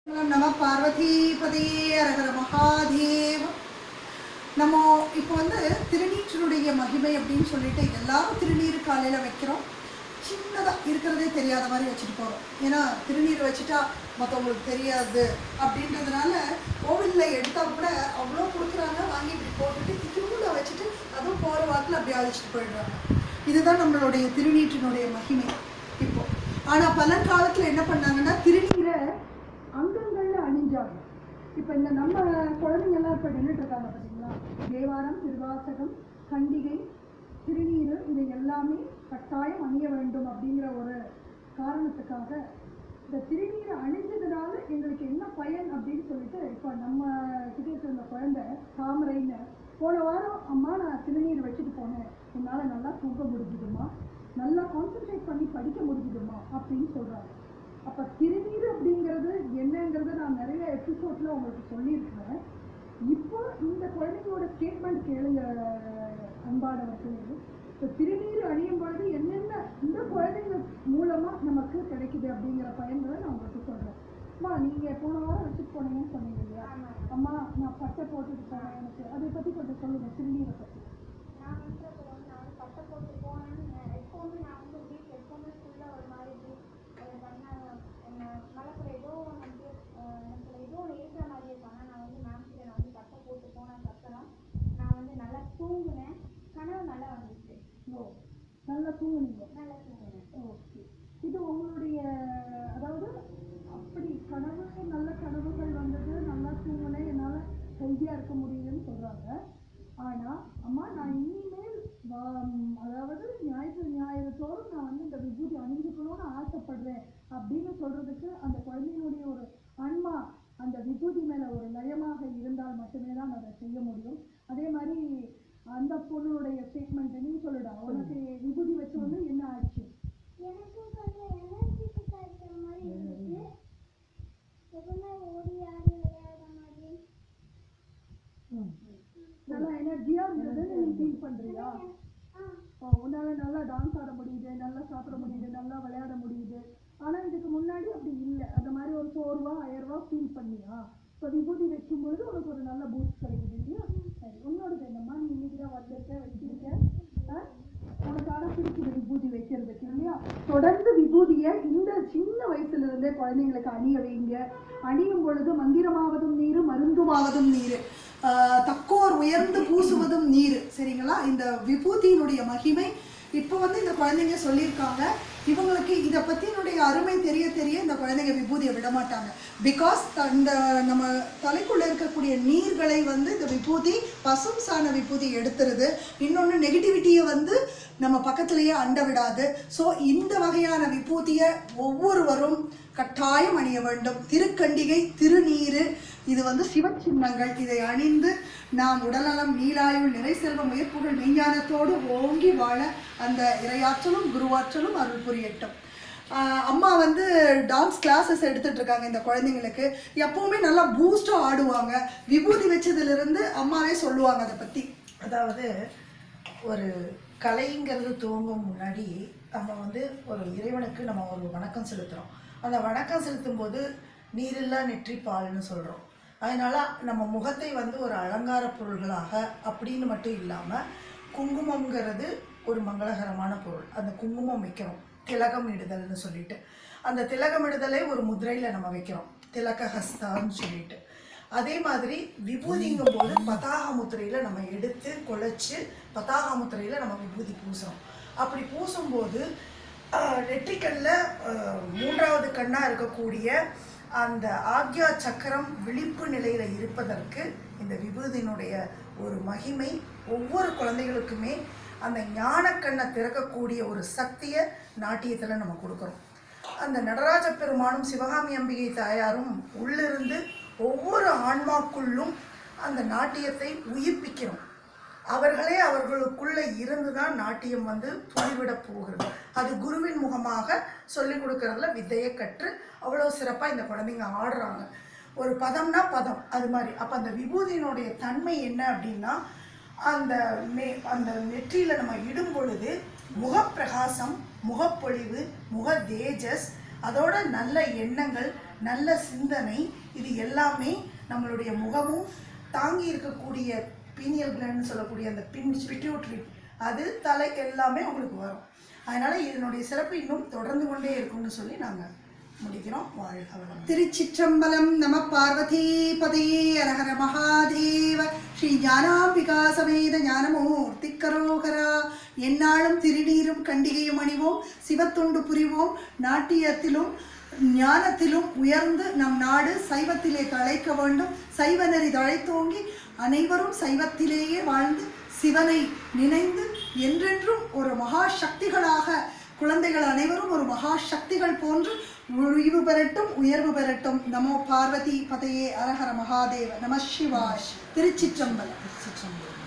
நம பார்வதிபதே அரகர மகாதேவ நம்ம இப்போ வந்து திருநீற்றினுடைய மகிமை அப்படின்னு சொல்லிட்டு எல்லாரும் திருநீர் காலையில் வைக்கிறோம் சின்னதாக இருக்கிறதே தெரியாத மாதிரி வச்சுட்டு போகிறோம் ஏன்னா திருநீர் வச்சுட்டா மற்றவங்களுக்கு தெரியாது அப்படின்றதுனால கோவிலில் எடுத்தால் கூட அவ்வளோ கொடுக்குறாங்க வாங்கி இப்படி போட்டுட்டு திருநூலை வச்சுட்டு அதுவும் போகிற வாக்கில் அப்படி அழைச்சிட்டு போயிடுறாங்க இதுதான் நம்மளுடைய திருநீற்றினுடைய மகிமை இப்போ ஆனால் பழங்காலத்தில் என்ன பண்ணாங்கன்னா திருநீரை அங்கங்கள்ல அணிஞ்சாங்க இப்போ இந்த நம்ம குழந்தைங்கெல்லாம் இப்போ நின்றுட்டு இருக்காங்க பார்த்தீங்களா தேவாரம் திருவாசகம் கண்டிகை திருநீர் இது எல்லாமே கட்டாயம் அணிய வேண்டும் அப்படிங்கிற ஒரு காரணத்துக்காக இந்த திருநீரை அணிஞ்சதுனால எங்களுக்கு என்ன பயன் அப்படின்னு சொல்லிட்டு இப்போ நம்ம கிட்ட இருக்கிற இந்த குழந்தை தாமரைன்னு போன வாரம் அம்மா நான் திருநீர் வச்சுட்டு போனேன் என்னால் நல்லா தூங்க முடிஞ்சுதுமா நல்லா கான்சென்ட்ரேட் பண்ணி படிக்க முடிஞ்சுதுமா அப்படின்னு சொல்கிறாங்க அப்போ திருநீர் அப்படிங்கிறது என்னங்கிறது நான் நிறைய எபிசோட்ல உங்களுக்கு சொல்லியிருக்கிறேன் இப்போ இந்த குழந்தைங்களோட ஸ்டேட்மெண்ட் கேளுங்க அன்பானவர்களே இப்போ திருநீர் அணியும் பொழுது என்னென்ன இந்த குழந்தைங்க மூலமா நமக்கு கிடைக்குது அப்படிங்கிற பயன்களை நான் உங்களுக்கு சொல்றேன் அம்மா நீங்க போன வாரம் வச்சுட்டு போனீங்கன்னு சொன்னீங்க இல்லையா அம்மா நான் பட்டை போட்டுட்டு போனேன் எனக்கு அதை பத்தி கொஞ்சம் சொல்லுங்க திருநீரை பத்தி நான் வந்து அப்புறம் வந்து நான் வந்து பட்டை போட்டு போனேன்னு எப்போவுமே நான் வந்து வீட்டில் எப்போவுமே ஃபுல்லாக ஒரு மாதிரி பண்ண மலைக்குள்ள ஏதோ ஒன்று வந்து எனக்கு ஏதோ ஒன்று இருக்கிற மாதிரி இருக்காங்க நான் வந்து மேம் கிட்ட நான் வந்து பட்டை போட்டு போனதுக்கு அப்புறம் நான் வந்து நல்லா தூங்குனேன் கனவு நல்லா வந்துச்சு ஓ நல்லா தூங்குனீங்க நல்லா தூங்குனேன் ஓகே இது உங்களுடைய அதாவது அப்படி கனவு நல்ல கனவுகள் வந்தது நல்லா தூங்கினேன் என்னால் ஹெல்த்தியாக இருக்க முடியுதுன்னு சொல்கிறாங்க ஆனால் அம்மா நான் இனிமேல் வா- ம், அதாவது ஞாயிற்று ஞாயிறு தோறும் நான் வந்து இந்த விபூதி அணிஞ்சுக்கணும்னு ஆசைப்படுறேன் அப்படின்னு சொல்கிறதுக்கு அந்த குழந்தையினுடைய ஒரு ஆன்மா அந்த விபூதி மேலே ஒரு லயமாக இருந்தால் மட்டுமே தான் அதை செய்ய முடியும் அதே மாதிரி அந்த பொண்ணுடைய ஸ்டேட்மெண்ட் நீ சொல்லுடா உனக்கு விபூதி வச்சு வந்து என்ன ஆச்சு எனக்கு கொஞ்சம் எனர்ஜிக்கு கிடைக்கிற மாதிரி இருந்துச்சு எப்பவுமே ஓடி ஆடி விளையாடுற மாதிரி நல்லா எனர்ஜியா இருந்ததுன்னு நீ ஃபீல் பண்றியா ஆ ஓ, உன்னால நல்லா டான்ஸ் ஆட முடியுது நல்லா சாப்பிட முடியுது நல்லா விளையாட முடியுது ஆனா இதுக்கு முன்னாடி அப்படி இல்லை அந்த மாதிரி ஒரு சோர்வா அயர்வா ஃபீல் பண்ணியா இப்போ விபூதி வைக்கும் பொழுது உனக்கு ஒரு நல்ல பூஸ்ட் கிடைக்குது இல்லையா சரி உன்னோடது என்னம்மா நீ இன்னைக்கு தான் வந்திருக்க வச்சிருக்க ஆ? உனக்கு ஆனா பிடிக்குது விபூதி வைக்கிறதுக்கு இல்லையா தொடர்ந்து விபூதியை இந்த சின்ன வயசுல இருந்தே குழந்தைங்களுக்கு அணிய வைங்க அணியும் பொழுது மந்திரமாவதும் நீர் மருந்துமாவதும் நீர் ஆஹ் தக்கோர் உயர்ந்து பூசுவதும் நீர் சரிங்களா இந்த விபூதியினுடைய மகிமை இப்போ வந்து இந்த குழந்தைங்க சொல்லியிருக்காங்க இவங்களுக்கு இதை பற்றினுடைய அருமை தெரிய தெரிய இந்த குழந்தைங்க விபூதியை விட மாட்டாங்க பிகாஸ் இந்த நம்ம தலைக்குள்ள இருக்கக்கூடிய நீர்களை வந்து இந்த விபூதி பசும் சாண விபூதி எடுத்துருது இன்னொன்று நெகட்டிவிட்டியை வந்து நம்ம பக்கத்திலேயே அண்ட விடாது ஸோ இந்த வகையான விபூதியை ஒவ்வொருவரும் கட்டாயம் அணிய வேண்டும் திருக்கண்டிகை திருநீரு இது வந்து சிவச்சின்னங்கள் இதை அணிந்து நாம் உடல்நலம் நீலாயுள் நிறை செல்வம் உயர்ப்புகள் மெய்ஞானத்தோடு ஓங்கி வாழ அந்த இரையாற்றலும் குருவாற்றலும் அருள் புரியட்டும் ஆஹ் அம்மா வந்து டான்ஸ் கிளாஸஸ் எடுத்துட்டு இருக்காங்க இந்த குழந்தைங்களுக்கு எப்பவுமே நல்லா பூஸ்டாக ஆடுவாங்க விபூதி வச்சதுலேருந்து அம்மாவே சொல்லுவாங்க அதை பற்றி அதாவது ஒரு கலைங்கிறது துவங்கும் முன்னாடி நம்ம வந்து ஒரு இறைவனுக்கு நம்ம ஒரு வணக்கம் செலுத்துகிறோம் அந்த வணக்கம் செலுத்தும் போது நீரில்லா நெற்றி பால்னு சொல்கிறோம் அதனால நம்ம முகத்தை வந்து ஒரு அலங்கார பொருள்களாக அப்படின்னு மட்டும் இல்லாமல் குங்குமங்கிறது ஒரு மங்களகரமான பொருள் அந்த குங்குமம் வைக்கிறோம் திலகம் இடுதல்னு சொல்லிட்டு அந்த திலகம் இடுதலை ஒரு முதிரையில் நம்ம வைக்கிறோம் திலக ஹஸ்தான்னு சொல்லிட்டு அதே மாதிரி விபூதிங்கும் போது பதாக முத்திரையில் நம்ம எடுத்து குழைச்சு பதாக முத்திரையில் நம்ம விபூதி பூசுறோம் அப்படி பூசும்போது ஆஹ், நெற்றிக்கண்ணில் ஆஹ், மூன்றாவது கண்ணாக இருக்கக்கூடிய அந்த ஆக்யா சக்கரம் விழிப்பு நிலையில் இருப்பதற்கு இந்த விபூதியினுடைய ஒரு மகிமை ஒவ்வொரு குழந்தைகளுக்குமே அந்த ஞானக்கண்ணை திறக்கக்கூடிய ஒரு சக்தியை நாட்டியத்தில் நம்ம கொடுக்குறோம் அந்த நடராஜ பெருமானும் சிவகாமி அம்பிகை தாயாரும் உள்ளிருந்து ஒவ்வொரு ஆன்மாக்குள்ளும் அந்த நாட்டியத்தை உயிர்ப்பிக்கிறோம் அவர்களே அவர்களுக்குள்ள இருந்து தான் நாட்டியம் வந்து துளிவிட போகிறது அது குருவின் முகமாக சொல்லிக் கொடுக்கறதுல வித்தையை கற்று அவ்வளோ சிறப்பாக இந்த குழந்தைங்க ஆடுறாங்க ஒரு பதம்னா பதம் அது மாதிரி அப்போ அந்த விபூதியினுடைய தன்மை என்ன அப்படின்னா அந்த மே அந்த நெற்றியில் நம்ம இடும் பொழுது முகப்பிரகாசம் முகப்பொழிவு முக தேஜஸ் அதோட நல்ல எண்ணங்கள் நல்ல சிந்தனை இது எல்லாமே நம்மளுடைய முகமும் தாங்கி இருக்கக்கூடிய பீனியல் கிளான்னு சொல்லக்கூடிய அந்த பின் பிட்யூட்ரி அது தலை எல்லாமே உங்களுக்கு வரும் அதனால் இதனுடைய சிறப்பு இன்னும் தொடர்ந்து கொண்டே இருக்கும்னு சொல்லி நாங்கள் முடிக்கிறோம் வாழ்க வளமுடன் திருச்சிற்றம்பலம் நம பார்வதி பதையே அரஹர மகாதேவ ஸ்ரீ ஞானாம்பிகா சமேத ஞானமூர்த்தி கரோகரா எந்நாளும் திருநீரும் கண்டிகையும் அணிவோம் சிவத்தொண்டு புரிவோம் நாட்டியத்திலும் ஞானத்திலும் உயர்ந்து நம் நாடு சைவத்திலே தழைக்க வேண்டும் சைவ நெறி தழைத்தோங்கி அனைவரும் சைவத்திலேயே வாழ்ந்து சிவனை நினைந்து என்றென்றும் ஒரு மகா சக்திகளாக குழந்தைகள் அனைவரும் ஒரு மகா சக்திகள் போன்று உய்வு பெறட்டும் உயர்வு பெறட்டும் நமோ பார்வதி பதையே அரஹர மகாதேவ நம சிவாய் திருச்சிற்றம்பலம் திருச்சிற்றம்பலம்